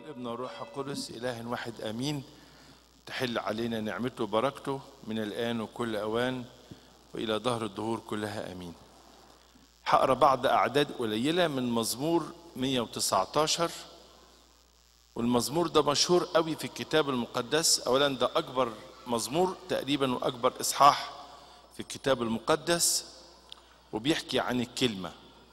والابن والروح القدس إله واحد آمين تحل علينا نعمته وبركته من الآن وكل أوان وإلى ظهر الدهور كلها آمين هقرا بعض أعداد قليلة من مزمور 119 والمزمور ده مشهور قوي في الكتاب المقدس أولا ده أكبر مزمور تقريبا وأكبر إصحاح في الكتاب المقدس وبيحكي عن الكلمة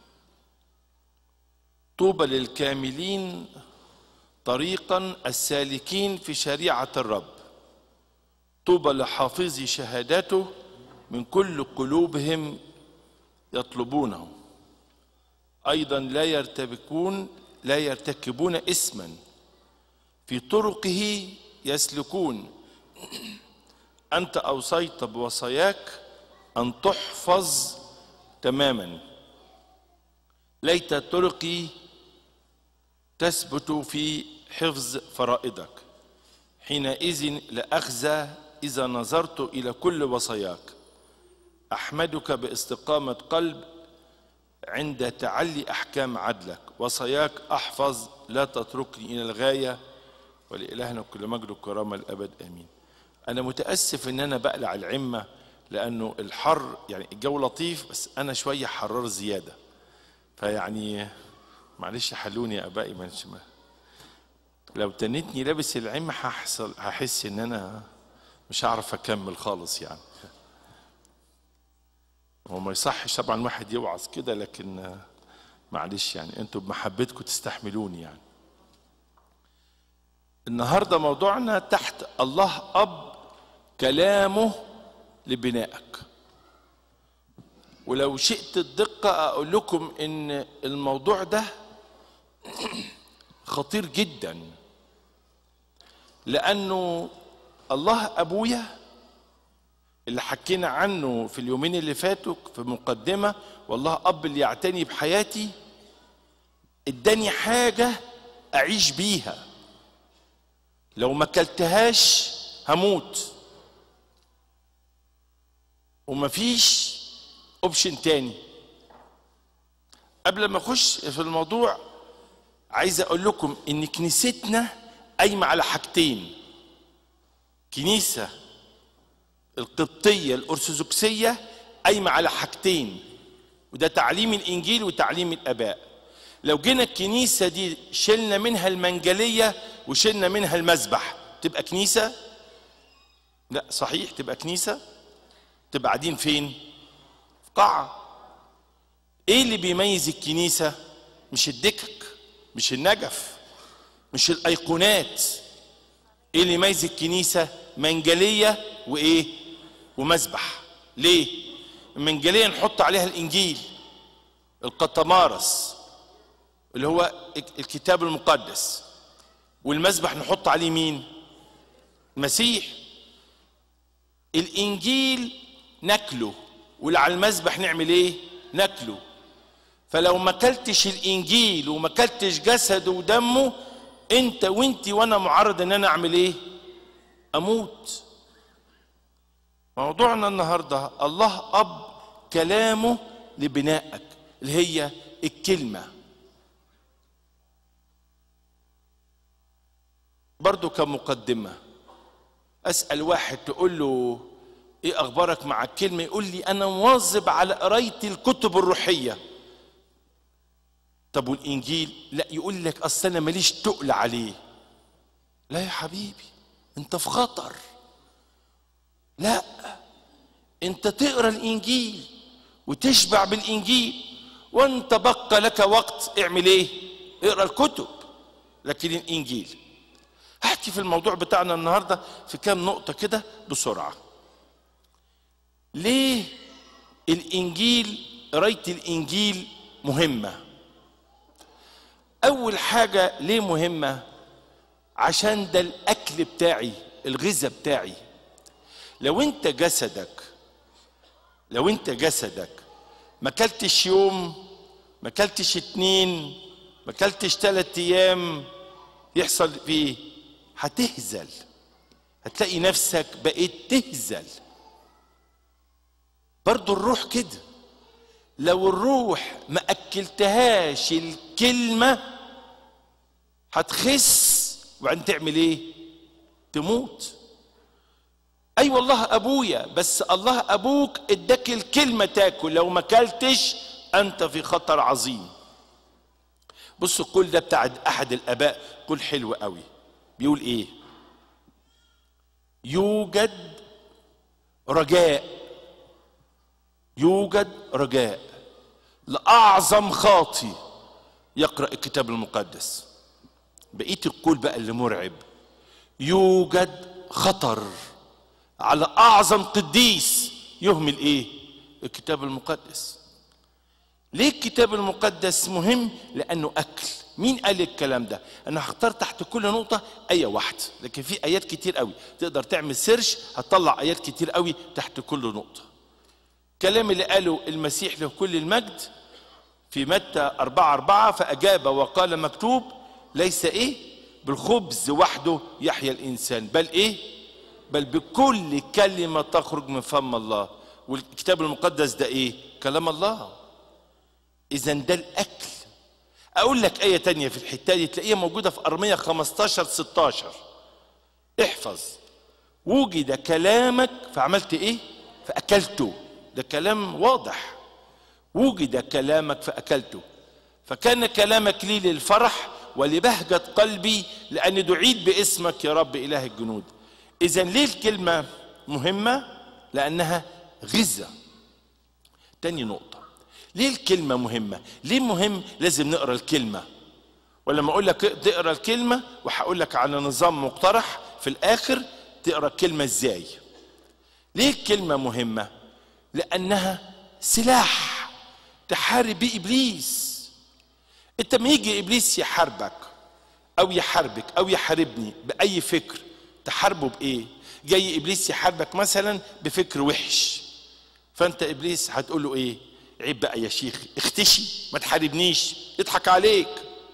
طوبى للكاملين طريقا السالكين في شريعة الرب طوبى لحافظي شهاداته من كل قلوبهم يطلبونه أيضا لا يرتبكون لا يرتكبون اسما في طرقه يسلكون أنت أوصيت بوصاياك أن تحفظ تماما ليت طرقي تثبت في حفظ فرائضك حينئذ لأخزى إذا نظرت إلى كل وصاياك أحمدك باستقامة قلب عند تعلي أحكام عدلك وصاياك أحفظ لا تتركني إلى الغاية ولإلهنا كل مجد وكرامة الأبد آمين أنا متأسف إن أنا بقلع العمة لأنه الحر يعني الجو لطيف بس أنا شوية حرار زيادة فيعني معلش حلوني يا ابائي منش ما لو تنتني لابس العمة هحصل هحس ان انا مش هعرف اكمل خالص يعني هو ما يصحش طبعا واحد يوعظ كده لكن معلش يعني انتوا بمحبتكم تستحملوني يعني النهارده موضوعنا تحت الله اب كلامه لبنائك ولو شئت الدقة أقول لكم إن الموضوع ده خطير جدا لأنه الله أبويا اللي حكينا عنه في اليومين اللي فاتوا في مقدمة والله أب اللي يعتني بحياتي اداني حاجة أعيش بيها لو ما كلتهاش هموت ومفيش اوبشن تاني قبل ما اخش في الموضوع عايز اقول لكم ان كنيستنا قايمه على حاجتين كنيسه القبطيه الارثوذكسيه قايمه على حاجتين وده تعليم الانجيل وتعليم الاباء لو جينا الكنيسه دي شلنا منها المنجليه وشلنا منها المذبح تبقى كنيسه لا صحيح تبقى كنيسه تبقى قاعدين فين قاعة ايه اللي بيميز الكنيسة مش الدكك مش النجف مش الايقونات ايه اللي يميز الكنيسة منجلية وايه ومذبح ليه المنجلية نحط عليها الانجيل القطمارس اللي هو الكتاب المقدس والمذبح نحط عليه مين المسيح الانجيل ناكله واللي على المذبح نعمل ايه ناكله فلو ما اكلتش الانجيل وما اكلتش جسده ودمه انت وانت وانا معرض ان انا اعمل ايه اموت موضوعنا النهارده الله اب كلامه لبنائك اللي هي الكلمه برضو كمقدمه اسال واحد تقول له ايه اخبارك مع الكلمه يقول لي انا مواظب على قرايه الكتب الروحيه طب والانجيل لا يقول لك اصل انا ماليش تقل عليه لا يا حبيبي انت في خطر لا انت تقرا الانجيل وتشبع بالانجيل وانت بقى لك وقت اعمل ايه اقرا الكتب لكن الانجيل هحكي في الموضوع بتاعنا النهارده في كام نقطه كده بسرعه ليه الانجيل قرايه الانجيل مهمه اول حاجه ليه مهمه عشان ده الاكل بتاعي الغذاء بتاعي لو انت جسدك لو انت جسدك ما اكلتش يوم ما اكلتش اتنين ما اكلتش تلات ايام يحصل فيه هتهزل هتلاقي نفسك بقيت تهزل برضو الروح كده لو الروح ما اكلتهاش الكلمه هتخس وبعدين تعمل ايه تموت اي أيوة والله ابويا بس الله ابوك اداك الكلمه تاكل لو ما اكلتش انت في خطر عظيم بصوا القول ده بتاع احد الاباء قول حلو قوي بيقول ايه يوجد رجاء يوجد رجاء لاعظم خاطي يقرا الكتاب المقدس بقيه القول بقى اللي مرعب يوجد خطر على اعظم قديس يهمل ايه الكتاب المقدس ليه الكتاب المقدس مهم لانه اكل مين قال الكلام ده انا هختار تحت كل نقطه ايه واحده لكن في ايات كتير قوي تقدر تعمل سيرش هتطلع ايات كتير قوي تحت كل نقطه كلام اللي قاله المسيح له كل المجد في متى أربعة أربعة فأجاب وقال مكتوب ليس إيه بالخبز وحده يحيا الإنسان بل إيه بل بكل كلمة تخرج من فم الله والكتاب المقدس ده إيه كلام الله إذا ده الأكل أقول لك آية تانية في الحتة دي تلاقيها موجودة في أرمية 15 16 احفظ وجد كلامك فعملت إيه فأكلته ده كلام واضح وجد كلامك فأكلته فكان كلامك لي للفرح ولبهجة قلبي لأني دعيت باسمك يا رب إله الجنود إذا ليه الكلمة مهمة؟ لأنها غذاء تاني نقطة ليه الكلمة مهمة؟ ليه مهم لازم نقرأ الكلمة؟ ولما أقول لك تقرأ الكلمة وهقول لك على نظام مقترح في الآخر تقرأ الكلمة إزاي؟ ليه الكلمة مهمة؟ لأنها سلاح تحارب بيه ابليس انت ما يجي ابليس يحاربك او يحاربك او يحاربني باي فكر تحاربه بايه جاي ابليس يحاربك مثلا بفكر وحش فانت ابليس هتقول له ايه عيب بقى يا شيخ اختشي ما تحاربنيش يضحك عليك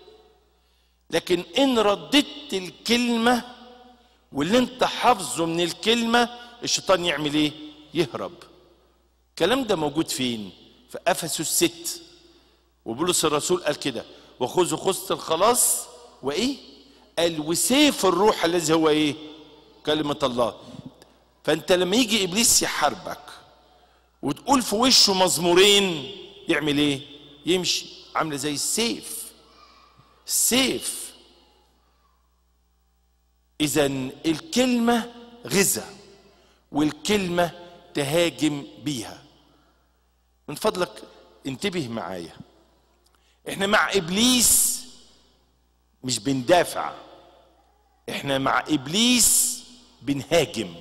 لكن ان رددت الكلمه واللي انت حافظه من الكلمه الشيطان يعمل ايه يهرب الكلام ده موجود فين في افسس الست وبولس الرسول قال كده وخذوا خصة الخلاص وايه قال وسيف الروح الذي هو ايه كلمة الله فانت لما يجي ابليس يحاربك وتقول في وشه مزمورين يعمل ايه يمشي عامله زي السيف السيف اذا الكلمه غذاء والكلمه تهاجم بيها من فضلك انتبه معايا احنا مع ابليس مش بندافع احنا مع ابليس بنهاجم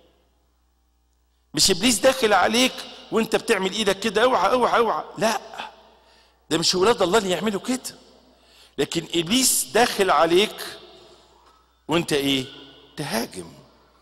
مش ابليس داخل عليك وانت بتعمل ايدك كده اوعى اوعى اوعى لا ده مش ولاد الله اللي يعملوا كده لكن ابليس داخل عليك وانت ايه تهاجم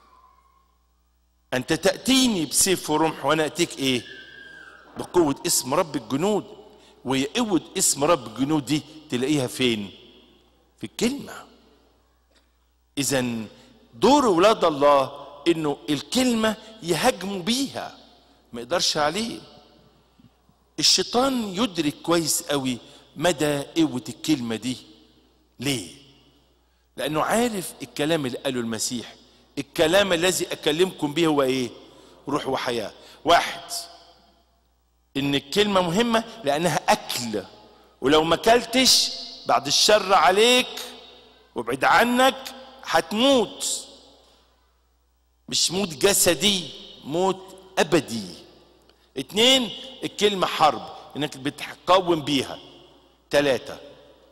انت تاتيني بسيف ورمح وانا اتيك ايه بقوه اسم رب الجنود وهي قوه اسم رب الجنود دي تلاقيها فين في الكلمه اذا دور ولاد الله انه الكلمه يهاجموا بيها ما يقدرش عليه الشيطان يدرك كويس قوي مدى قوه الكلمه دي ليه لانه عارف الكلام اللي قاله المسيح الكلام الذي اكلمكم به هو ايه روح وحياه واحد ان الكلمه مهمه لانها اكل ولو ما اكلتش بعد الشر عليك وابعد عنك هتموت مش موت جسدي موت ابدي اتنين الكلمه حرب انك بتقاوم بيها تلاتة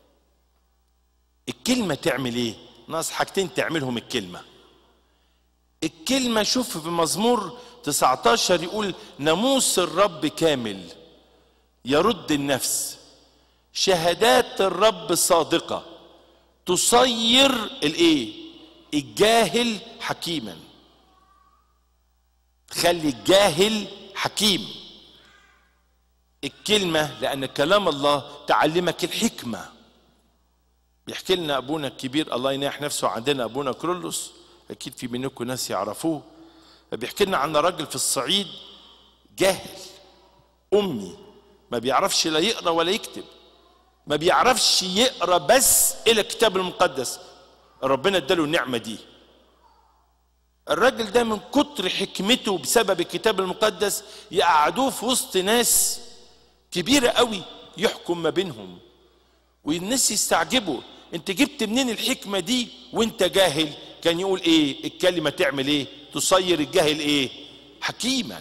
الكلمة تعمل ايه ناقص حاجتين تعملهم الكلمة الكلمة شوف في مزمور 19 يقول ناموس الرب كامل يرد النفس شهادات الرب صادقة تصير الايه الجاهل حكيما تخلي الجاهل حكيم الكلمة لأن كلام الله تعلمك الحكمة بيحكي لنا أبونا الكبير الله يناح نفسه عندنا أبونا كرولوس أكيد في منكم ناس يعرفوه بيحكي لنا عن راجل في الصعيد جاهل أمي ما بيعرفش لا يقرأ ولا يكتب ما بيعرفش يقرأ بس إلى الكتاب المقدس ربنا اداله النعمه دي الراجل ده من كتر حكمته بسبب الكتاب المقدس يقعدوه في وسط ناس كبيره قوي يحكم ما بينهم والناس يستعجبوا انت جبت منين الحكمه دي وانت جاهل كان يقول ايه الكلمه تعمل ايه تصير الجاهل ايه حكيما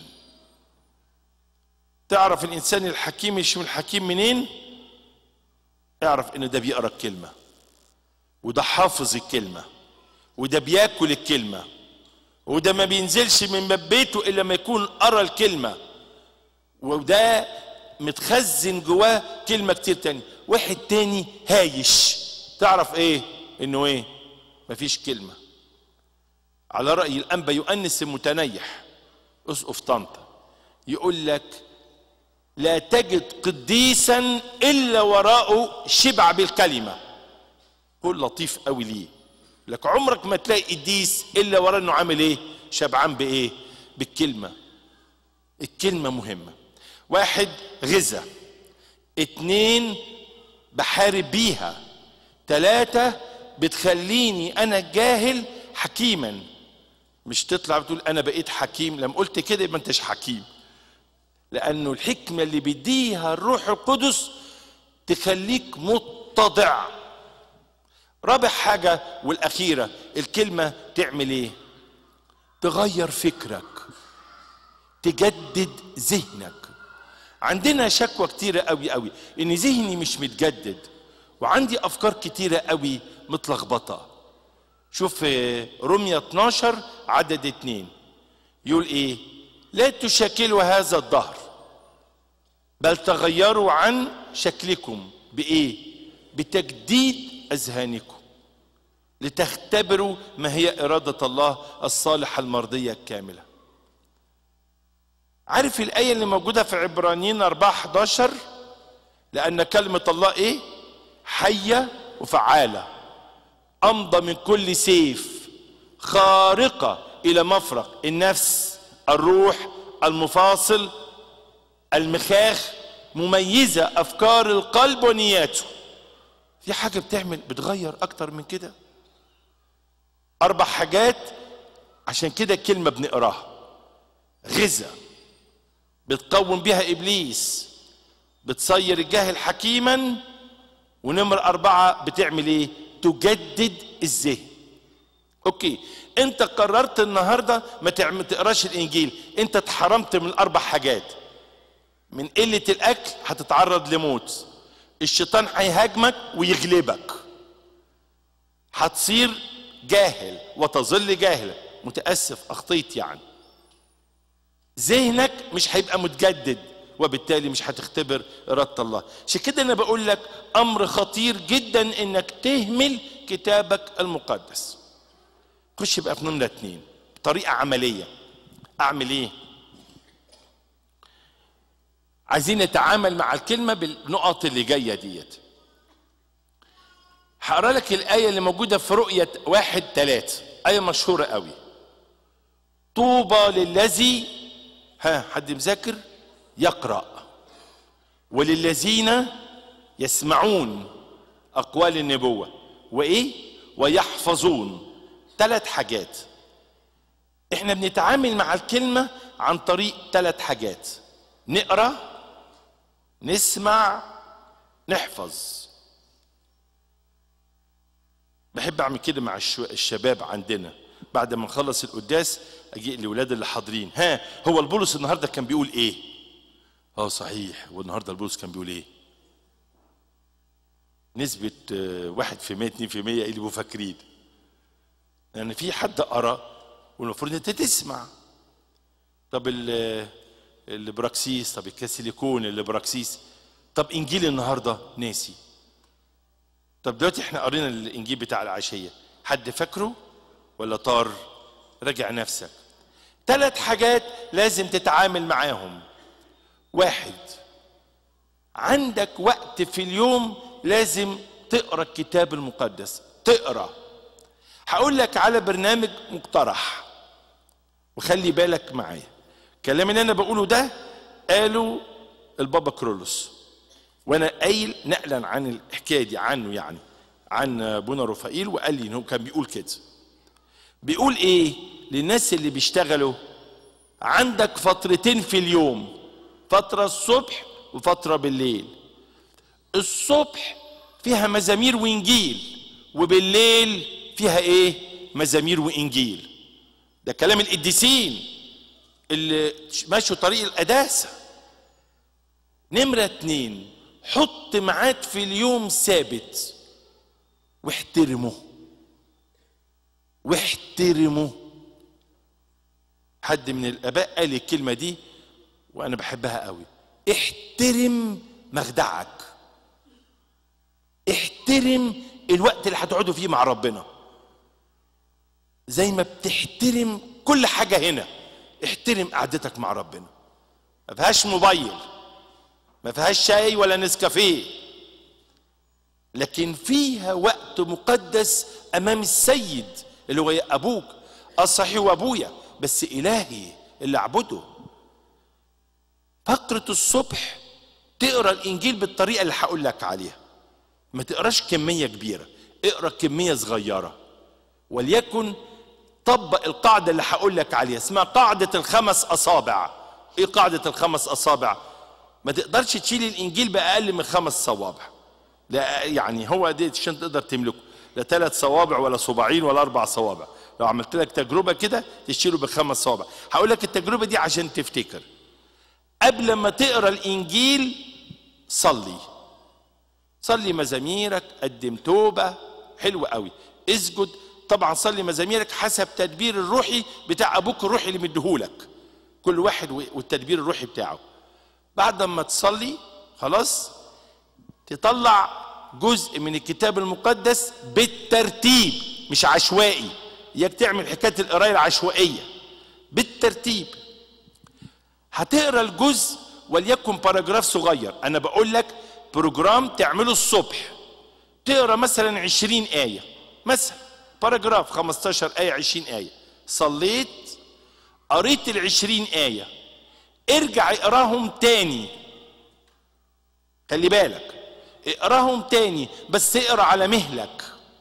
تعرف الانسان الحكيم مش من الحكيم منين اعرف ان ده بيقرا الكلمه وده حافظ الكلمه وده بياكل الكلمه وده ما بينزلش من باب بيته الا لما يكون قرا الكلمه وده متخزن جواه كلمه كتير تاني واحد تاني هايش تعرف ايه انه ايه مفيش كلمه على راي الانبا يؤنس المتنيح اسقف طنطا يقول لك لا تجد قديسا الا وراءه شبع بالكلمه قول لطيف قوي ليه لك عمرك ما تلاقي قديس الا وراه انه عامل ايه شبعان بايه بالكلمه الكلمه مهمه واحد غذا اتنين بحارب بيها تلاتة بتخليني انا جاهل حكيما مش تطلع بتقول انا بقيت حكيم لما قلت كده يبقى انتش حكيم لانه الحكمه اللي بيديها الروح القدس تخليك متضع رابع حاجه والاخيره الكلمه تعمل ايه تغير فكرك تجدد ذهنك عندنا شكوى كتيره قوي قوي ان ذهني مش متجدد وعندي افكار كتيره قوي متلخبطه شوف رمية 12 عدد اتنين يقول ايه لا تشكلوا هذا الدهر بل تغيروا عن شكلكم بايه بتجديد اذهانكم لتختبروا ما هي اراده الله الصالحه المرضيه الكامله عارف الايه اللي موجوده في عبرانيين 4 11 لان كلمه الله ايه حيه وفعاله امضى من كل سيف خارقه الى مفرق النفس الروح المفاصل المخاخ مميزه افكار القلب ونياته في حاجه بتعمل بتغير اكتر من كده اربع حاجات عشان كده كلمه بنقراها غذا بتقوم بها ابليس بتصير الجاهل حكيما ونمر اربعه بتعمل ايه تجدد الذهن اوكي انت قررت النهارده ما تقراش الانجيل انت اتحرمت من اربع حاجات من قله الاكل هتتعرض لموت الشيطان هيهاجمك ويغلبك هتصير جاهل وتظل جاهلا متاسف اخطيت يعني ذهنك مش هيبقى متجدد وبالتالي مش هتختبر إرادة الله عشان كده أنا بقول لك أمر خطير جدا إنك تهمل كتابك المقدس خش بقى في نمرة اتنين بطريقة عملية أعمل إيه؟ عايزين نتعامل مع الكلمة بالنقط اللي جاية ديت هقرا لك الآية اللي موجودة في رؤية واحد ثلاثة آية مشهورة قوي طوبى للذي ها حد مذاكر يقرأ وللذين يسمعون أقوال النبوة وإيه ويحفظون ثلاث حاجات احنا بنتعامل مع الكلمة عن طريق ثلاث حاجات نقرأ نسمع نحفظ بحب اعمل كده مع الشباب عندنا بعد ما نخلص القداس اجي الاولاد اللي حاضرين ها هو البولس النهارده كان بيقول ايه اه صحيح والنهارده البولس كان بيقول ايه نسبة واحد في مية اتنين في مية اللي بيبقوا فاكرين لأن يعني في حد قرأ والمفروض أنت تسمع طب البراكسيس طب الكاسيليكون البراكسيس طب إنجيل النهارده ناسي طب دلوقتي احنا قرينا الإنجيل بتاع العشية حد فاكره ولا طار راجع نفسك ثلاث حاجات لازم تتعامل معاهم واحد عندك وقت في اليوم لازم تقرا الكتاب المقدس تقرا هقول لك على برنامج مقترح وخلي بالك معايا الكلام اللي انا بقوله ده قاله البابا كرولوس وانا قايل نقلا عن الحكايه دي عنه يعني عن ابونا رفائيل وقال لي انه كان بيقول كده بيقول ايه للناس اللي بيشتغلوا عندك فترتين في اليوم فترة الصبح وفترة بالليل الصبح فيها مزامير وانجيل وبالليل فيها ايه مزامير وانجيل ده كلام القديسين اللي ماشوا طريق القداسة نمرة اتنين حط ميعاد في اليوم ثابت واحترمه واحترمه حد من الاباء قال الكلمه دي وانا بحبها قوي احترم مخدعك احترم الوقت اللي هتقعدوا فيه مع ربنا زي ما بتحترم كل حاجه هنا احترم قعدتك مع ربنا ما فيهاش موبايل ما فيهاش شاي ولا نسكافيه لكن فيها وقت مقدس امام السيد اللي هو ابوك الصحيح وابويا بس الهي اللي اعبده فقرة الصبح تقرا الانجيل بالطريقه اللي هقول لك عليها ما تقراش كميه كبيره اقرا كميه صغيره وليكن طبق القاعده اللي هقول لك عليها اسمها قاعده الخمس اصابع ايه قاعده الخمس اصابع ما تقدرش تشيل الانجيل باقل من خمس صوابع لا يعني هو دي عشان تقدر تملكه لا ثلاث صوابع ولا صباعين ولا اربع صوابع لو عملت لك تجربه كده تشيله بخمس صوابع هقول لك التجربه دي عشان تفتكر قبل ما تقرا الانجيل صلي صلي مزاميرك قدم توبه حلو قوي اسجد طبعا صلي مزاميرك حسب تدبير الروحي بتاع ابوك الروحي اللي مديهولك كل واحد والتدبير الروحي بتاعه بعد ما تصلي خلاص تطلع جزء من الكتاب المقدس بالترتيب مش عشوائي اياك تعمل حكايه القرايه العشوائيه بالترتيب هتقرا الجزء وليكن باراجراف صغير انا بقول لك بروجرام تعمله الصبح تقرا مثلا 20 ايه مثلا باراجراف 15 ايه 20 ايه صليت قريت ال 20 ايه ارجع اقراهم تاني خلي بالك اقراهم تاني بس اقرا على مهلك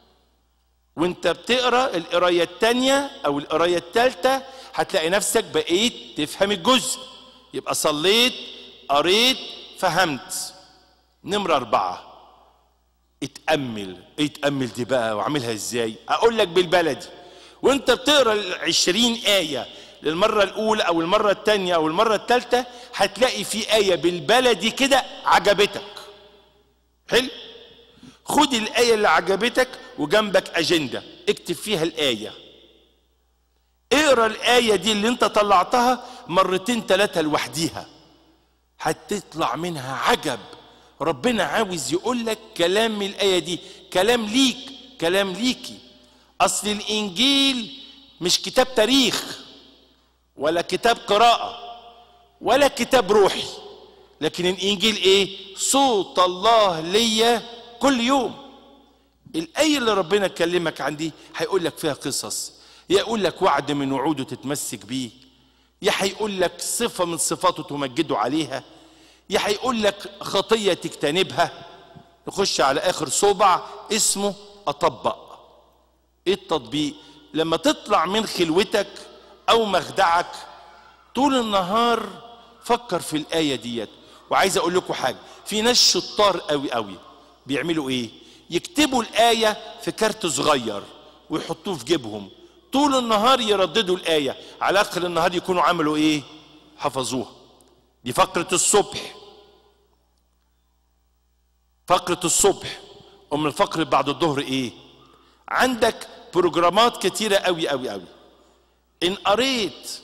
وانت بتقرا القرايه التانيه او القرايه التالته هتلاقي نفسك بقيت تفهم الجزء يبقى صليت قريت فهمت نمرة أربعة اتأمل ايه اتأمل دي بقى وعاملها ازاي أقول لك بالبلدي وانت بتقرا العشرين آية للمرة الأولى أو المرة الثانية أو المرة الثالثة هتلاقي في آية بالبلدي كده عجبتك حلو خد الآية اللي عجبتك وجنبك أجندة اكتب فيها الآية اقرا الآية دي اللي انت طلعتها مرتين ثلاثة لوحديها هتطلع منها عجب ربنا عاوز يقول لك كلام من الآية دي كلام ليك كلام ليكي أصل الإنجيل مش كتاب تاريخ ولا كتاب قراءة ولا كتاب روحي لكن الإنجيل إيه؟ صوت الله ليا كل يوم الآية اللي ربنا كلمك عن دي هيقول لك فيها قصص يقول لك وعد من وعوده تتمسك بيه يا هيقول لك صفة من صفاته تمجده عليها يا هيقول لك خطية تجتنبها نخش على آخر صوبع اسمه أطبق إيه التطبيق لما تطلع من خلوتك أو مخدعك طول النهار فكر في الآية ديت وعايز أقول لكم حاجة في ناس شطار قوي قوي بيعملوا إيه يكتبوا الآية في كارت صغير ويحطوه في جيبهم طول النهار يرددوا الآية على آخر النهار يكونوا عملوا إيه حفظوها دي فقرة الصبح فقرة الصبح أم الفقرة بعد الظهر إيه عندك بروجرامات كتيرة قوي قوي قوي إن قريت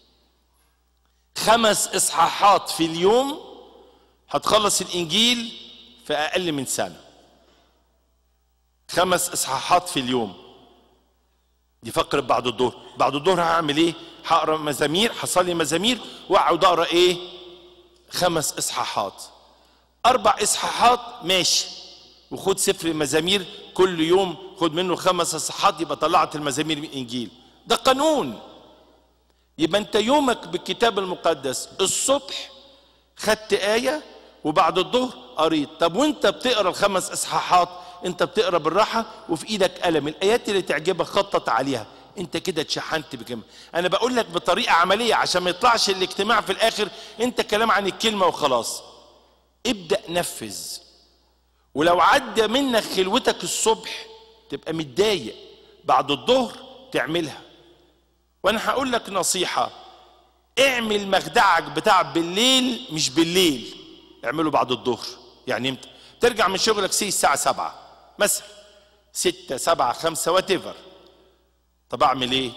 خمس إصحاحات في اليوم هتخلص الإنجيل في أقل من سنة خمس إصحاحات في اليوم دي فقرة بعد الظهر بعد الظهر هعمل ايه هقرا مزامير هصلي مزامير واقعد اقرا ايه خمس اصحاحات اربع اصحاحات ماشي وخد سفر مزامير كل يوم خد منه خمس اصحاحات يبقى طلعت المزامير من الانجيل ده قانون يبقى انت يومك بالكتاب المقدس الصبح خدت ايه وبعد الظهر قريت طب وانت بتقرا الخمس اصحاحات انت بتقرا بالراحه وفي ايدك قلم الايات اللي تعجبك خطط عليها انت كده اتشحنت بكلمه انا بقول لك بطريقه عمليه عشان ما يطلعش الاجتماع في الاخر انت كلام عن الكلمه وخلاص ابدا نفذ ولو عدى منك خلوتك الصبح تبقى متضايق بعد الظهر تعملها وانا هقول لك نصيحه اعمل مخدعك بتاع بالليل مش بالليل اعمله بعد الظهر يعني امتى ترجع من شغلك سي الساعه سبعة مثلا ستة سبعة خمسة وات طب اعمل ايه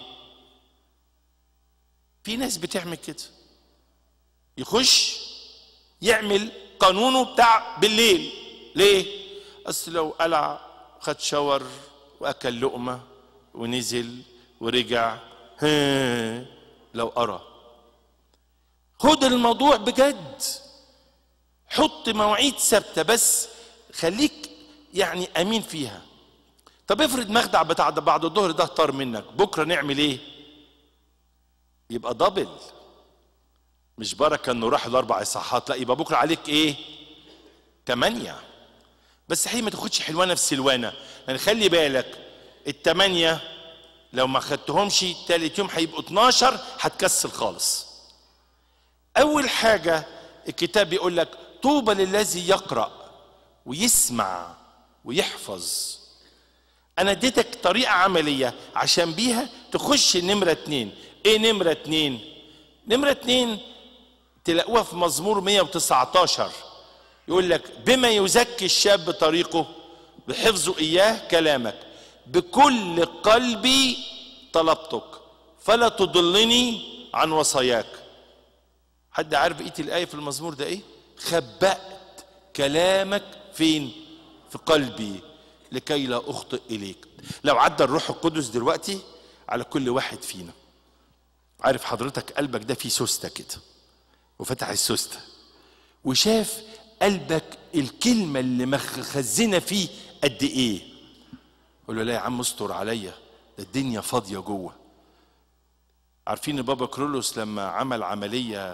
في ناس بتعمل كده يخش يعمل قانونه بتاع بالليل ليه اصل لو قلع خد شاور واكل لقمه ونزل ورجع ها لو ارى خد الموضوع بجد حط مواعيد ثابته بس خليك يعني امين فيها طب افرض مخدع بتاع ده بعد الظهر ده طار منك بكره نعمل ايه يبقى دبل مش بركه انه راح الاربع اصحاحات لا يبقى بكره عليك ايه تمانية بس هي ما تاخدش حلوانه في سلوانه يعني خلي بالك التمانية لو ما خدتهمش تالت يوم هيبقوا 12 هتكسل خالص اول حاجه الكتاب بيقول لك طوبى للذي يقرا ويسمع ويحفظ انا اديتك طريقه عمليه عشان بيها تخش نمره اتنين ايه نمره اتنين نمره اتنين تلاقوها في مزمور 119 يقول لك بما يزكي الشاب طريقه بحفظه اياه كلامك بكل قلبي طلبتك فلا تضلني عن وصاياك حد عارف بقيه الايه في المزمور ده ايه خبأت كلامك فين في قلبي لكي لا اخطئ اليك لو عدى الروح القدس دلوقتي على كل واحد فينا عارف حضرتك قلبك ده فيه سوسته كده وفتح السوسته وشاف قلبك الكلمه اللي مخزنه فيه قد ايه قول له لا يا عم استر عليا ده الدنيا فاضيه جوه عارفين بابا كرولوس لما عمل عمليه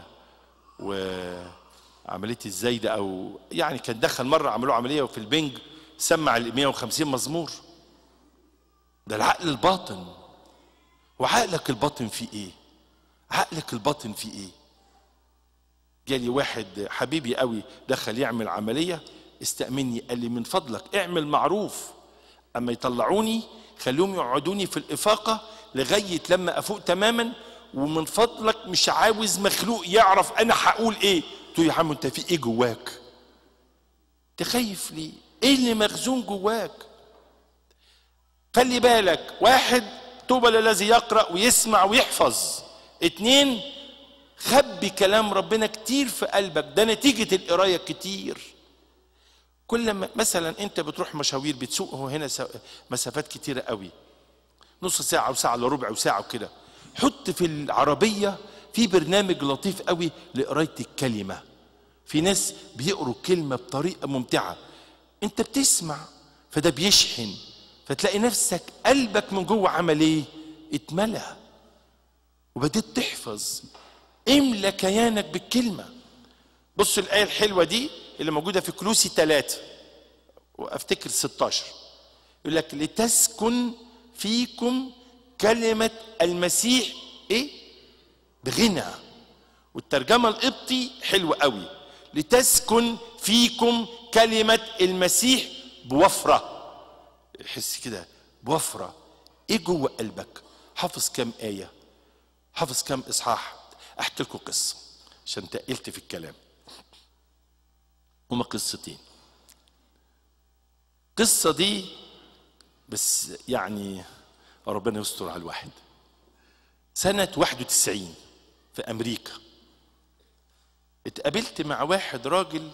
وعمليه الزايده او يعني كان دخل مره عملوه عمليه وفي البنج سمع ال 150 مزمور ده العقل الباطن وعقلك الباطن فيه ايه عقلك الباطن فيه ايه جالي واحد حبيبي قوي دخل يعمل عمليه استأمني قال لي من فضلك اعمل معروف اما يطلعوني خليهم يقعدوني في الافاقه لغايه لما افوق تماما ومن فضلك مش عاوز مخلوق يعرف انا هقول ايه قلت له يا عم انت في ايه جواك تخايف ليه ايه اللي مخزون جواك خلي بالك واحد طوبى للذي يقرا ويسمع ويحفظ اتنين خبي كلام ربنا كتير في قلبك ده نتيجه القرايه كتير كل ما مثلا انت بتروح مشاوير بتسوقه هنا مسافات كتيره قوي نص ساعه وساعه الا ربع وساعه وكده حط في العربيه في برنامج لطيف قوي لقرايه الكلمه في ناس بيقروا كلمه بطريقه ممتعه انت بتسمع فده بيشحن فتلاقي نفسك قلبك من جوه عمل ايه اتملى وبديت تحفظ املى كيانك بالكلمه بص الايه الحلوه دي اللي موجوده في كلوسي ثلاثة وافتكر 16 يقول لك لتسكن فيكم كلمة المسيح ايه؟ بغنى والترجمة القبطي حلوة قوي لتسكن فيكم كلمة المسيح بوفرة حس كده بوفرة ايه جوه قلبك حافظ كام آية حافظ كام إصحاح أحكي لكم قصة عشان تقلت في الكلام هما قصتين قصة دي بس يعني ربنا يستر على الواحد سنة 91 في أمريكا اتقابلت مع واحد راجل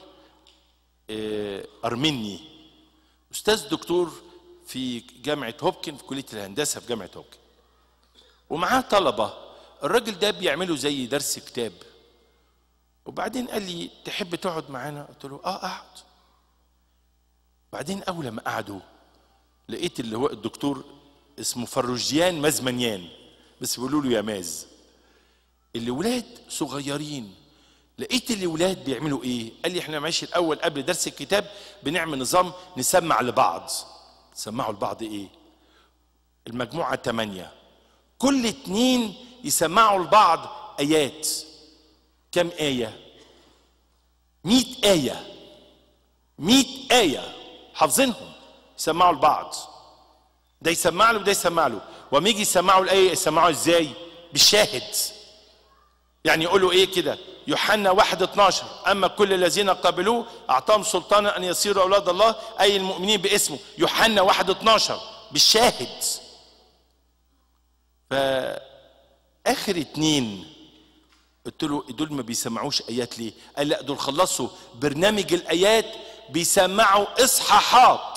أرمني أستاذ دكتور في جامعة هوبكن في كلية الهندسة في جامعة هوبكن ومعاه طلبة الراجل ده بيعملوا زي درس كتاب وبعدين قال لي تحب تقعد معانا قلت له اه اقعد بعدين اول ما قعدوا لقيت اللي هو الدكتور اسمه فروجيان مزمنيان بس بيقولوا له يا ماز اللي ولاد صغيرين لقيت الاولاد بيعملوا ايه قال لي احنا ماشي الاول قبل درس الكتاب بنعمل نظام نسمع لبعض سمعوا لبعض ايه المجموعه ثمانية كل اتنين يسمعوا لبعض ايات كم ايه مئة ايه مئة ايه حافظينهم يسمعوا لبعض ده يسمع له وده يسمع له وما يجي يسمعوا الايه يسمعوا ازاي بالشاهد يعني يقولوا ايه كده يوحنا واحد 12 اما كل الذين قبلوه اعطاهم سلطانا ان يصيروا اولاد الله اي المؤمنين باسمه يوحنا واحد 12 بالشاهد فاخر اتنين قلت له دول ما بيسمعوش ايات ليه قال لا دول خلصوا برنامج الايات بيسمعوا اصحاحات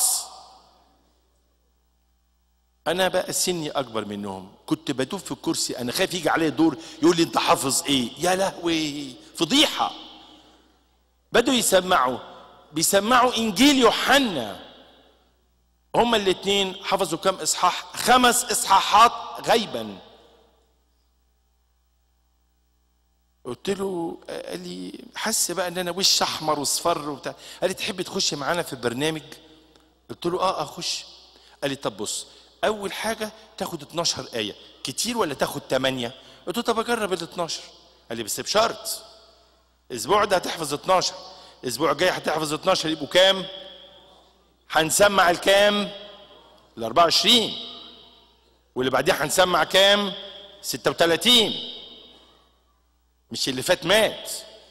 انا بقى سني اكبر منهم كنت بدوب في الكرسي انا خايف يجي عليا دور يقول لي انت حافظ ايه يا لهوي فضيحه بدوا يسمعوا بيسمعوا انجيل يوحنا هما الاثنين حفظوا كم اصحاح خمس اصحاحات غيبا قلت له قال لي حس بقى ان انا وش احمر واصفر وبتاع قال لي تحب تخش معانا في البرنامج قلت له اه اخش قال لي طب بص اول حاجه تاخد 12 ايه كتير ولا تاخد 8 قلت له طب اجرب ال 12 قال لي بس بشرط الاسبوع ده هتحفظ 12 الاسبوع الجاي هتحفظ 12 يبقوا كام هنسمع الكام ال 24 واللي بعديها هنسمع كام 36 مش اللي فات مات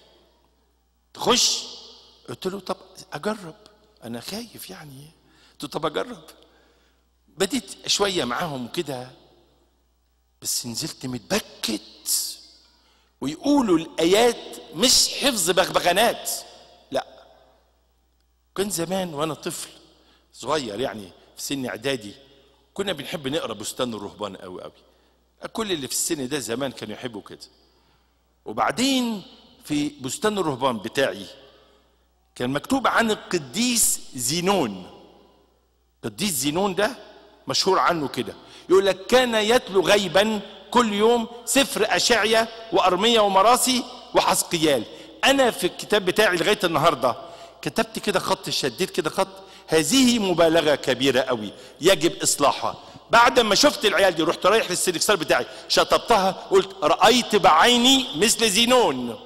تخش قلت له طب اجرب انا خايف يعني قلت له طب اجرب بديت شويه معاهم كده بس نزلت متبكت ويقولوا الايات مش حفظ بغبغانات لا كان زمان وانا طفل صغير يعني في سن اعدادي كنا بنحب نقرا بستان الرهبان قوي قوي كل اللي في السن ده زمان كانوا يحبوا كده وبعدين في بستان الرهبان بتاعي كان مكتوب عن القديس زينون القديس زينون ده مشهور عنه كده يقول لك كان يتلو غيبا كل يوم سفر أشعية وأرمية ومراسي وحسقيال أنا في الكتاب بتاعي لغاية النهاردة كتبت كده خط شديت كده خط هذه مبالغة كبيرة قوي يجب إصلاحها بعد ما شفت العيال دي رحت رايح للسلكسار بتاعي شطبتها قلت رأيت بعيني مثل زينون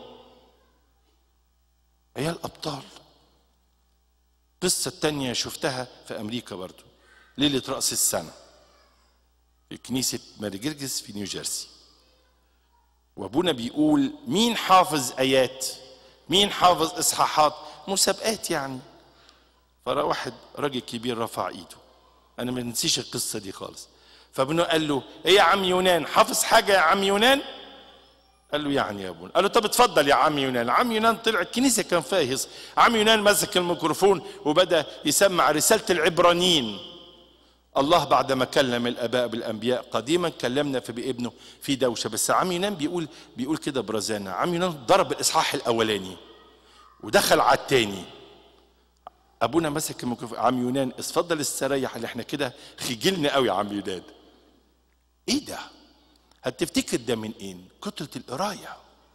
عيال أبطال القصة التانية شفتها في أمريكا برضو ليلة رأس السنة في كنيسة ماري جرجس في نيوجيرسي وابونا بيقول مين حافظ آيات مين حافظ إصحاحات مسابقات يعني فرا واحد راجل كبير رفع ايده انا ما نسيش القصه دي خالص فابنه قال له ايه يا عم يونان حافظ حاجه يا عم يونان قال له يعني يا ابونا قال له طب اتفضل يا عم يونان عم يونان طلع الكنيسه كان فاهص عم يونان مسك الميكروفون وبدا يسمع رساله العبرانيين الله بعد ما كلم الاباء بالانبياء قديما كلمنا في بابنه في دوشه بس عم يونان بيقول بيقول كده برزانه عم يونان ضرب الاصحاح الاولاني ودخل على الثاني ابونا مسك الميكروفون عم يونان اتفضل استريح اللي احنا كده خجلنا قوي يا عم يونان ايه ده هتفتكر ده من ايه كترة القراية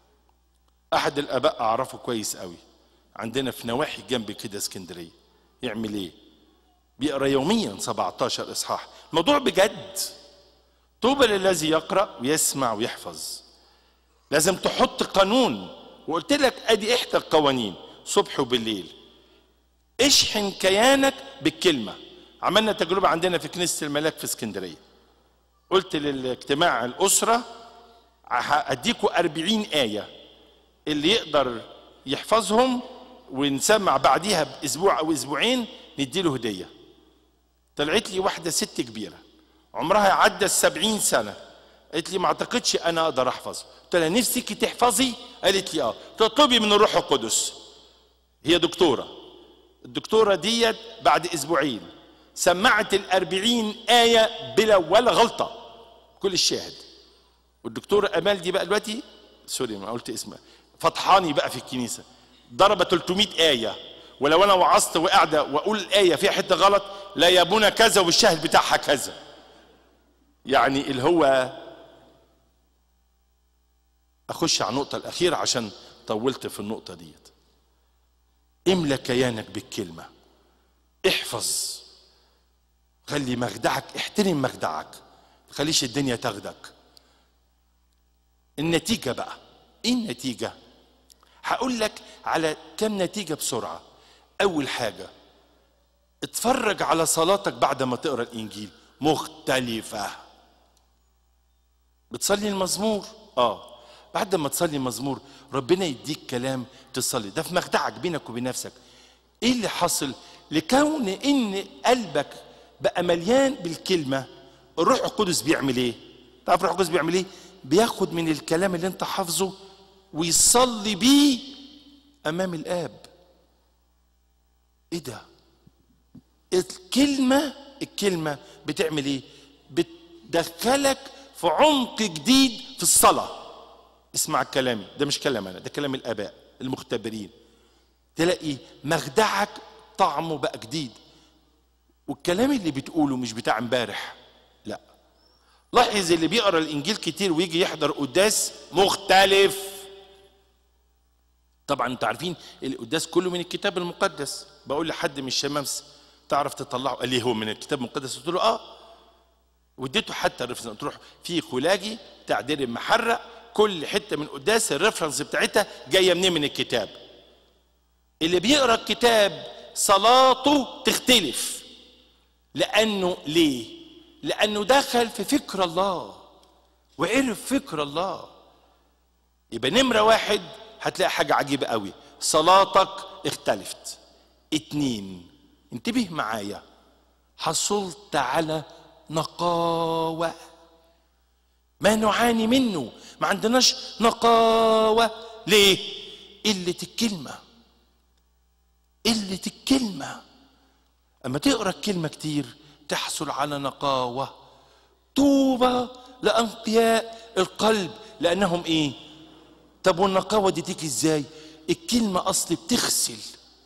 احد الاباء اعرفه كويس قوي عندنا في نواحي جنب كده اسكندرية يعمل ايه بيقرا يوميا 17 اصحاح موضوع بجد طوبى للذي يقرا ويسمع ويحفظ لازم تحط قانون وقلت لك ادي احدى القوانين صبح وبالليل اشحن كيانك بالكلمة عملنا تجربة عندنا في كنيسة الملاك في اسكندرية قلت للاجتماع الأسرة أديكوا أربعين آية اللي يقدر يحفظهم ونسمع بعديها بأسبوع أو أسبوعين نديله هدية طلعت لي واحدة ست كبيرة عمرها عدى السبعين سنة قالت لي ما اعتقدش انا اقدر احفظ قلت لها نفسك تحفظي قالت لي اه تطلبي من الروح القدس هي دكتوره الدكتورة ديت بعد أسبوعين سمعت الأربعين آية بلا ولا غلطة كل الشاهد والدكتورة أمال دي بقى دلوقتي سوري ما قلت اسمها فطحاني بقى في الكنيسة ضرب 300 آية ولو أنا وعظت وقاعدة وأقول الآية فيها حتة غلط لا يابونا كذا والشاهد بتاعها كذا يعني اللي هو أخش على النقطة الأخيرة عشان طولت في النقطة ديت املى كيانك بالكلمة احفظ خلي مخدعك احترم مخدعك خليش الدنيا تاخدك النتيجة بقى ايه النتيجة هقول لك على كم نتيجة بسرعة اول حاجة اتفرج على صلاتك بعد ما تقرا الانجيل مختلفة بتصلي المزمور اه بعد ما تصلي المزمور ربنا يديك كلام تصلي ده في مخدعك بينك وبين نفسك ايه اللي حصل لكون ان قلبك بقى مليان بالكلمه الروح القدس بيعمل ايه تعرف الروح القدس بيعمل ايه بياخد من الكلام اللي انت حافظه ويصلي بيه امام الاب ايه ده الكلمه الكلمه بتعمل ايه بتدخلك في عمق جديد في الصلاه اسمع كلامي ده مش كلام انا ده كلام الاباء المختبرين تلاقي مخدعك طعمه بقى جديد والكلام اللي بتقوله مش بتاع امبارح لا لاحظ اللي بيقرا الانجيل كتير ويجي يحضر قداس مختلف طبعا انتوا عارفين القداس كله من الكتاب المقدس بقول لحد من الشمامسه تعرف تطلعه قال لي هو من الكتاب المقدس قلت له اه واديته حتى الريفرنس تروح في خلاجي تعديل المحرق كل حته من قداس الريفرنس بتاعتها جايه منين من الكتاب اللي بيقرا الكتاب صلاته تختلف لانه ليه لانه دخل في فكر الله وعرف فكر الله يبقى نمره واحد هتلاقي حاجه عجيبه قوي صلاتك اختلفت اتنين انتبه معايا حصلت على نقاوه ما نعاني منه ما عندناش نقاوه ليه قله الكلمه قله الكلمه اما تقرا الكلمه كتير تحصل على نقاوه طوبى لانقياء القلب لانهم ايه طب والنقاوه دي تيجي ازاي الكلمه اصل بتغسل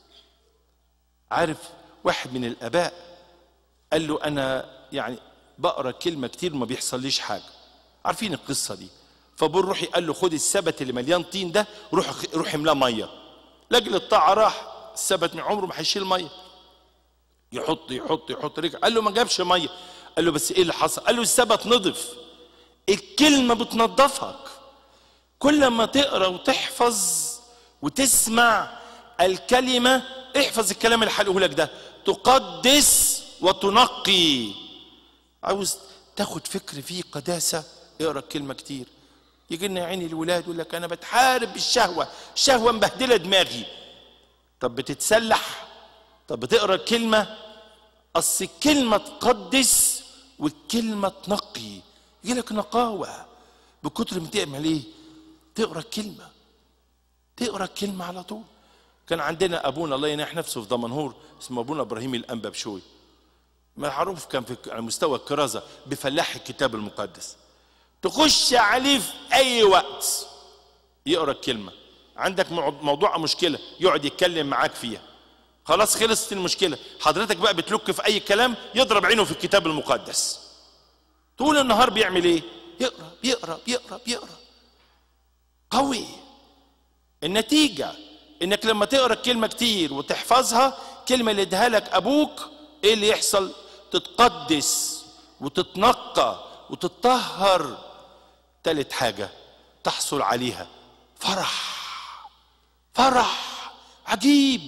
عارف واحد من الاباء قال له انا يعني بقرا كلمه كتير ما بيحصليش حاجه عارفين القصه دي فابو روحي قال له خد السبت اللي مليان طين ده روح روح املاه ميه لاجل الطاعه راح السبت من عمره ما هيشيل ميه يحط يحط يحط رجع قال له ما جابش ميه قال له بس ايه اللي حصل قال له السبت نضف الكلمه بتنظفك كل ما تقرا وتحفظ وتسمع الكلمه احفظ الكلام اللي هقوله لك ده تقدس وتنقي عاوز تاخد فكر فيه قداسه اقرا الكلمه كتير يجي لنا يا عيني الولاد يقول لك انا بتحارب بالشهوه الشهوه مبهدله دماغي طب بتتسلح طب بتقرا الكلمه اصل الكلمه تقدس والكلمه تنقي يجي لك نقاوه بكتر ما تعمل ايه تقرا الكلمه تقرا الكلمه على طول كان عندنا ابونا الله ينح نفسه في دمنهور اسمه ابونا ابراهيم الانبا بشوي معروف كان في على مستوى الكرازه بفلاح الكتاب المقدس تخش عليه في اي وقت يقرا الكلمه عندك موضوع أو مشكله يقعد يتكلم معاك فيها خلاص خلصت المشكله حضرتك بقى بتلك في اي كلام يضرب عينه في الكتاب المقدس طول النهار بيعمل ايه يقرا بيقرا بيقرا بيقرا قوي النتيجه انك لما تقرا الكلمه كتير وتحفظها كلمه اللي اداها لك ابوك ايه اللي يحصل تتقدس وتتنقى وتتطهر تالت حاجه تحصل عليها فرح فرح عجيب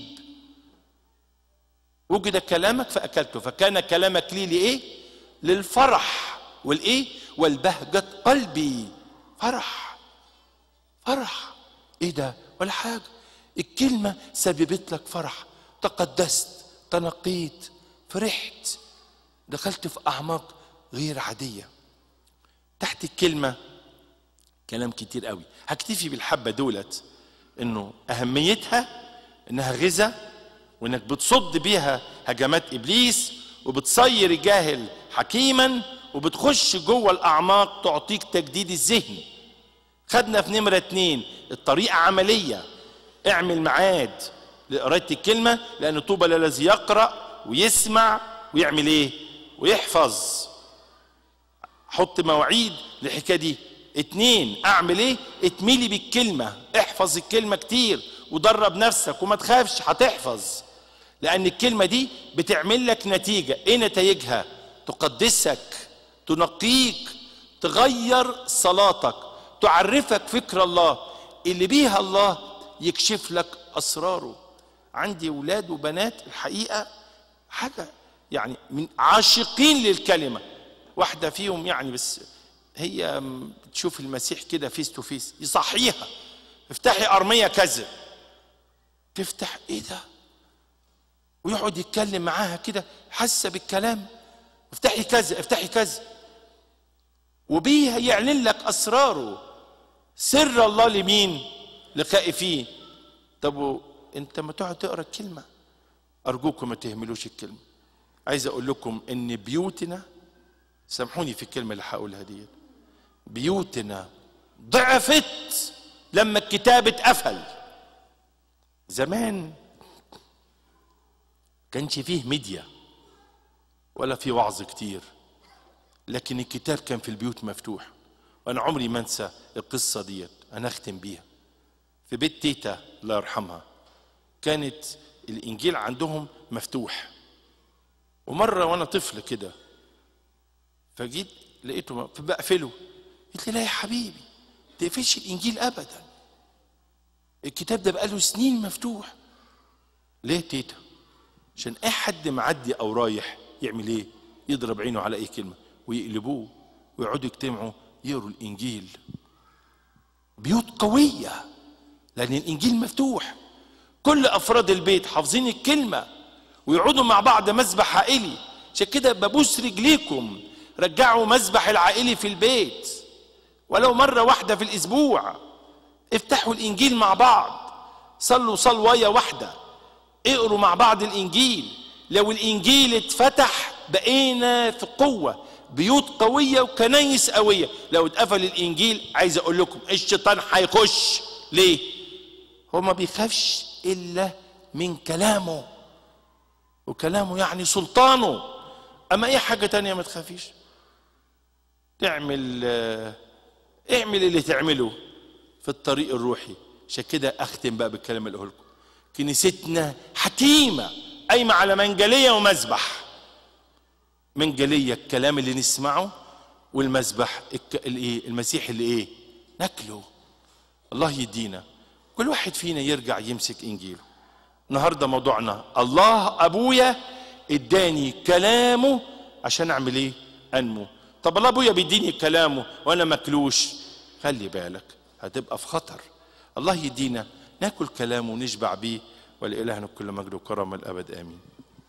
وجد كلامك فاكلته فكان كلامك لي لايه للفرح والايه والبهجه قلبي فرح فرح ايه ده ولا حاجه الكلمه سببت لك فرح تقدست تنقيت فرحت دخلت في اعماق غير عاديه تحت الكلمه كلام كتير قوي هكتفي بالحبه دولت انه اهميتها انها غذاء وانك بتصد بيها هجمات ابليس وبتصير الجاهل حكيما وبتخش جوه الاعماق تعطيك تجديد الذهن خدنا في نمره اتنين الطريقه عمليه اعمل ميعاد لقرايه الكلمه لان طوبى للذي يقرا ويسمع ويعمل ايه ويحفظ حط مواعيد للحكايه دي اتنين اعمل ايه اتميلي بالكلمة احفظ الكلمة كتير ودرب نفسك وما تخافش هتحفظ لان الكلمة دي بتعمل لك نتيجة ايه نتائجها تقدسك تنقيك تغير صلاتك تعرفك فكر الله اللي بيها الله يكشف لك اسراره عندي ولاد وبنات الحقيقه حاجه يعني من عاشقين للكلمه واحده فيهم يعني بس هي بتشوف المسيح كده فيس تو فيس يصحيها افتحي ارميه كذا تفتح ايه ده ويقعد يتكلم معاها كده حاسه بالكلام افتحي كذا افتحي كذا وبيها يعلن لك اسراره سر الله لمين لخائفين طب انت ما تقعد تقرا الكلمه ارجوكم ما تهملوش الكلمه عايز اقول لكم ان بيوتنا سامحوني في الكلمه اللي هقولها دي بيوتنا ضعفت لما الكتاب اتقفل زمان كانش فيه ميديا ولا في وعظ كتير لكن الكتاب كان في البيوت مفتوح وانا عمري ما انسى القصه ديت انا اختم بيها في بيت تيتا الله يرحمها كانت الانجيل عندهم مفتوح ومره وانا طفل كده فجيت لقيته فبقفله قلت لي لا يا حبيبي تقفلش الانجيل ابدا الكتاب ده بقاله سنين مفتوح ليه تيتا عشان اي حد معدي او رايح يعمل ايه يضرب عينه على اي كلمه ويقلبوه ويقعدوا يجتمعوا يقروا الانجيل بيوت قويه لان الانجيل مفتوح كل افراد البيت حافظين الكلمه ويقعدوا مع بعض مسبح عائلي عشان كده ببوس رجليكم رجعوا مسبح العائلي في البيت ولو مره واحده في الاسبوع افتحوا الانجيل مع بعض صلوا صلوايه واحده اقروا مع بعض الانجيل لو الانجيل اتفتح بقينا في قوه بيوت قويه وكنايس قويه لو اتقفل الانجيل عايز اقول لكم الشيطان هيخش ليه هو ما بيخافش الا من كلامه وكلامه يعني سلطانه اما اي حاجه تانية ما تخافيش تعمل اعمل اللي تعمله في الطريق الروحي عشان كده اختم بقى بالكلام اللي اقول لكم كنيستنا حكيمه قايمه على منجليه ومذبح منجليه الكلام اللي نسمعه والمذبح الايه المسيح اللي ايه ناكله الله يدينا كل واحد فينا يرجع يمسك انجيله النهارده موضوعنا الله ابويا اداني كلامه عشان اعمل ايه انمو طب الله ابويا بيديني كلامه وانا ماكلوش خلي بالك هتبقى في خطر الله يدينا ناكل كلامه ونشبع بيه ولإلهنا كل مجد وكرم الابد امين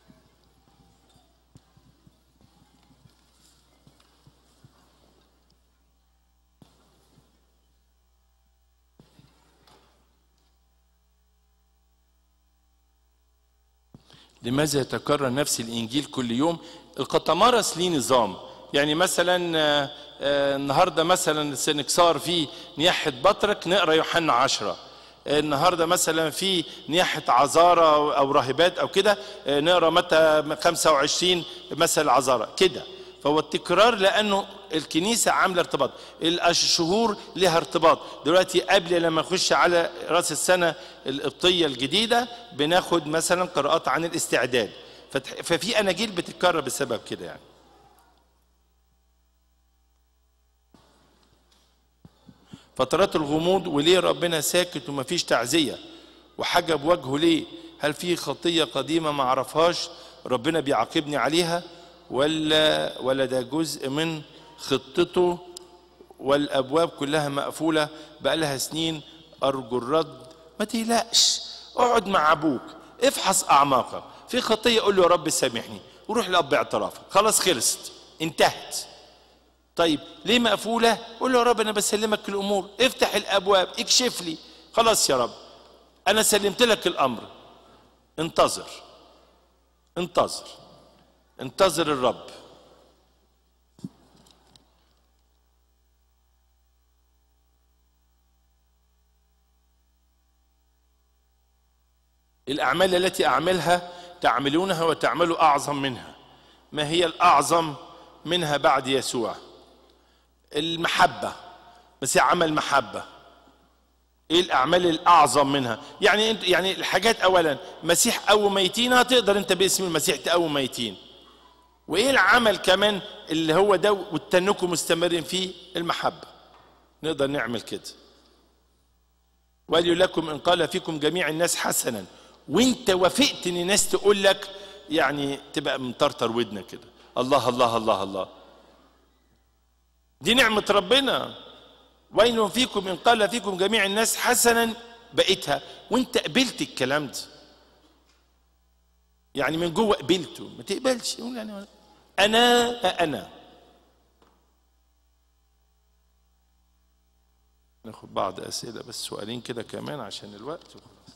لماذا يتكرر نفس الانجيل كل يوم القطمارس ليه نظام يعني مثلا آه، آه، النهارده مثلا سنكسار في نياحه بطرك نقرا يوحنا عشرة النهارده مثلا في نياحه عذارى او أو راهبات او كده آه، نقرا متى 25 مثل عذارى كده فهو التكرار لانه الكنيسه عامله ارتباط الشهور لها ارتباط دلوقتي قبل لما نخش على راس السنه القبطيه الجديده بناخد مثلا قراءات عن الاستعداد فتح- ففي اناجيل بتتكرر بسبب كده يعني فترات الغموض وليه ربنا ساكت ومفيش تعزية وحجب وجهه ليه هل في خطية قديمة ما اعرفهاش ربنا بيعاقبني عليها ولا ولا ده جزء من خطته والابواب كلها مقفولة بقالها سنين ارجو الرد ما تقلقش اقعد مع ابوك افحص اعماقك في خطية قول له يا رب سامحني وروح لاب اعترافك خلاص خلصت انتهت طيب ليه مقفولة؟ قول له يا رب أنا بسلمك الأمور، افتح الأبواب، اكشف لي، خلاص يا رب أنا سلمت لك الأمر. انتظر. انتظر. انتظر الرب. الأعمال التي أعملها تعملونها وتعملوا أعظم منها. ما هي الأعظم منها بعد يسوع؟ المحبة المسيح عمل محبة ايه الاعمال الاعظم منها يعني انت يعني الحاجات اولا مسيح قوم ميتين هتقدر انت باسم المسيح تقوم ميتين وايه العمل كمان اللي هو ده والتنكم مستمرين فيه المحبة نقدر نعمل كده ولي لكم ان قال فيكم جميع الناس حسنا وانت وافقت ان الناس تقول لك يعني تبقى مطرطر ودنك كده الله الله الله الله دي نعمة ربنا وين فيكم ان قال فيكم جميع الناس حسنا بقيتها وانت قبلت الكلام ده يعني من جوه قبلته ما تقبلش يقول يعني انا انا ناخد بعض اسئله بس سؤالين كده كمان عشان الوقت وخلاص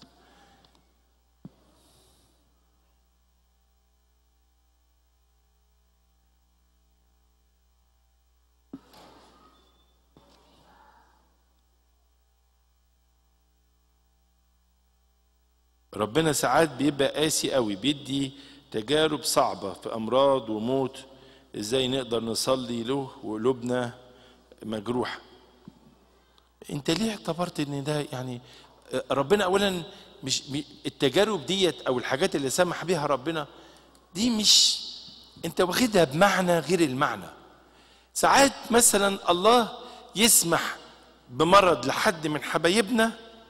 ربنا ساعات بيبقى قاسي قوي بيدي تجارب صعبة في أمراض وموت إزاي نقدر نصلي له وقلوبنا مجروحة أنت ليه اعتبرت إن ده يعني ربنا أولا مش التجارب ديت أو الحاجات اللي سمح بيها ربنا دي مش أنت واخدها بمعنى غير المعنى ساعات مثلا الله يسمح بمرض لحد من حبايبنا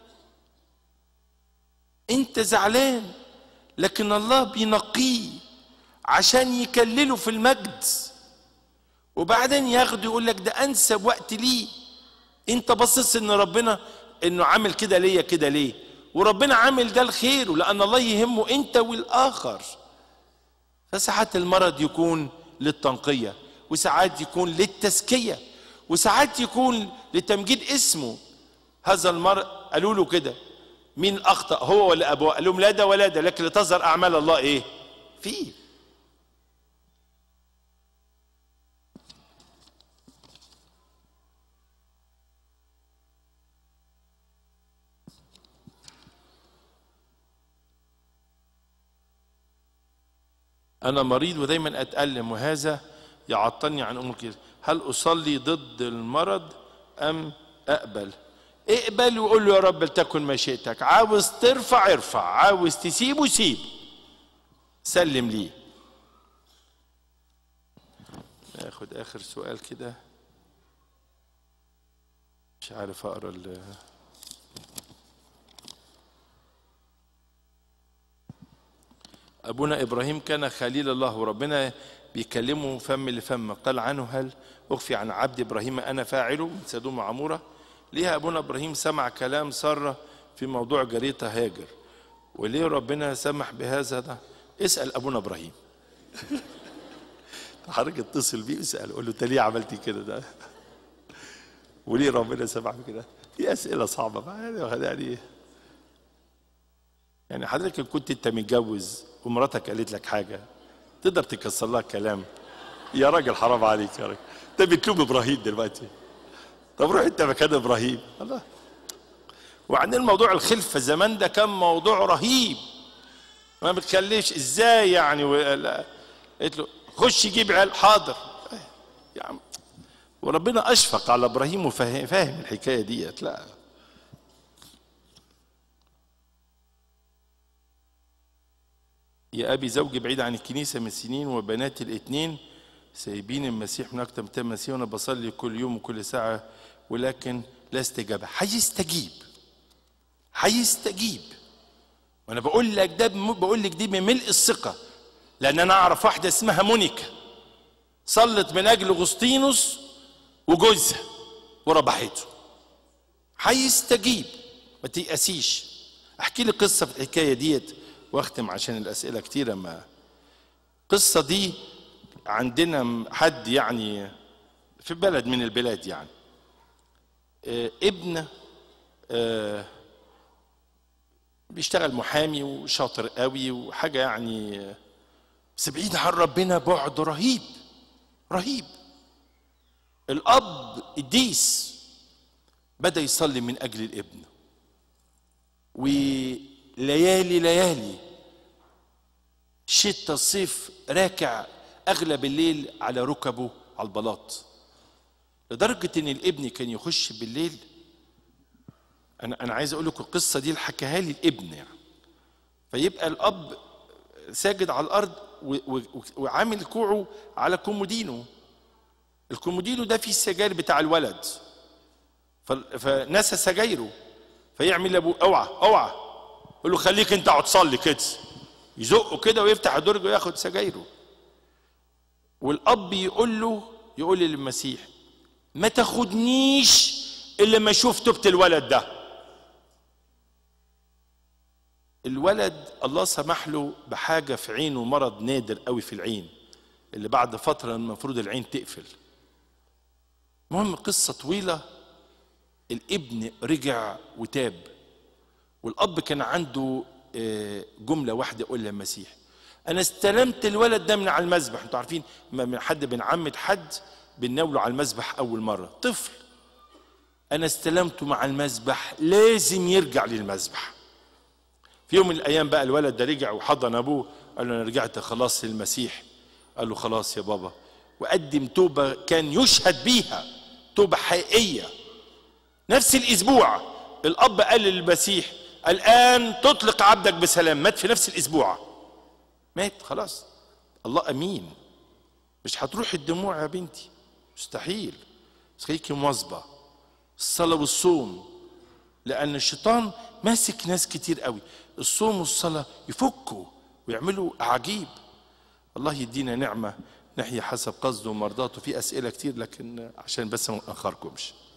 انت زعلان لكن الله بينقيه عشان يكلله في المجد وبعدين ياخده يقول لك ده انسب وقت ليه انت باصص ان ربنا انه عامل كده ليا كده ليه وربنا عامل ده الخير لان الله يهمه انت والاخر فساعات المرض يكون للتنقيه وساعات يكون للتزكيه وساعات يكون لتمجيد اسمه هذا المرء قالوا له كده مين اخطا هو ولا ابوه قال لهم لا ده ولا ده لكن لتظهر اعمال الله ايه فيه انا مريض ودايما اتالم وهذا يعطلني عن امور كده هل اصلي ضد المرض ام اقبل اقبل وقول له يا رب لتكن مشيئتك عاوز ترفع ارفع عاوز تسيبه سيب سلم ليه ناخد اخر سؤال كده مش عارف اقرا ال ابونا ابراهيم كان خليل الله وربنا بيكلمه فم لفم قال عنه هل اخفي عن عبد ابراهيم انا فاعله من سدوم وعموره ليه ابونا ابراهيم سمع كلام ساره في موضوع جريته هاجر وليه ربنا سمح بهذا ده اسال ابونا ابراهيم حضرتك اتصل بيه اسال قول له انت ليه عملتي كده ده وليه ربنا سمح بكده دي اسئله صعبه بقى يعني يعني حضرتك كنت انت متجوز ومراتك قالت لك حاجه تقدر تكسر لها كلام يا راجل حرام عليك يا راجل انت بتلوم ابراهيم دلوقتي طب روح انت مكان ابراهيم الله وبعدين موضوع الخلفه زمان ده كان موضوع رهيب ما بتخليش ازاي يعني قلت له خش جيب عيال حاضر يا عم وربنا اشفق على ابراهيم وفاهم فاهم الحكايه ديت لا يا ابي زوجي بعيد عن الكنيسه من سنين وبناتي الاثنين سايبين المسيح من اكتر من 8 سنين وانا بصلي كل يوم وكل ساعه ولكن لا استجابه هيستجيب هيستجيب وانا بقول لك ده بقول لك دي بملء الثقه لان انا اعرف واحده اسمها مونيكا صلت من اجل اغسطينوس وجوزها وربحته هيستجيب ما تيأسيش احكي لي قصه في الحكايه ديت واختم عشان الاسئله كتيره ما القصه دي عندنا حد يعني في بلد من البلاد يعني آه ابن آه بيشتغل محامي وشاطر قوي وحاجه يعني بس بعيد عن ربنا بعد رهيب رهيب الاب الديس بدا يصلي من اجل الابن وليالي ليالي شتاء الصيف راكع اغلب الليل على ركبه على البلاط لدرجة إن الابن كان يخش بالليل أنا أنا عايز أقول لكم القصة دي اللي حكاها لي الابن يعني فيبقى الأب ساجد على الأرض و- و- وعامل كوعه على كومودينو الكومودينو ده فيه السجاير بتاع الولد ف- فنسى سجايره فيعمل لابوه اوعى اوعى يقول له خليك انت اقعد تصلي كده يزقه كده ويفتح الدرج وياخد سجايره والاب يقول له يقول للمسيح ما تاخدنيش الا ما اشوف توبه الولد ده الولد الله سمح له بحاجه في عينه مرض نادر قوي في العين اللي بعد فتره المفروض العين تقفل المهم قصه طويله الابن رجع وتاب والاب كان عنده آه، جمله واحده يقول للمسيح انا استلمت الولد ده من على المذبح انتوا عارفين ما من حد بنعمد حد بنناوله على المذبح اول مره طفل انا استلمته مع المذبح لازم يرجع للمذبح في يوم من الايام بقى الولد ده رجع وحضن ابوه قال له انا رجعت خلاص للمسيح قال له خلاص يا بابا وقدم توبه كان يشهد بيها توبه حقيقيه نفس الاسبوع الاب قال للمسيح الان تطلق عبدك بسلام مات في نفس الاسبوع مات خلاص الله امين مش هتروح الدموع يا بنتي مستحيل بس خليكي مواظبه الصلاه والصوم لان الشيطان ماسك ناس كتير قوي الصوم والصلاه يفكوا ويعملوا عجيب الله يدينا نعمه نحيا حسب قصده ومرضاته في اسئله كتير لكن عشان بس ما ناخركمش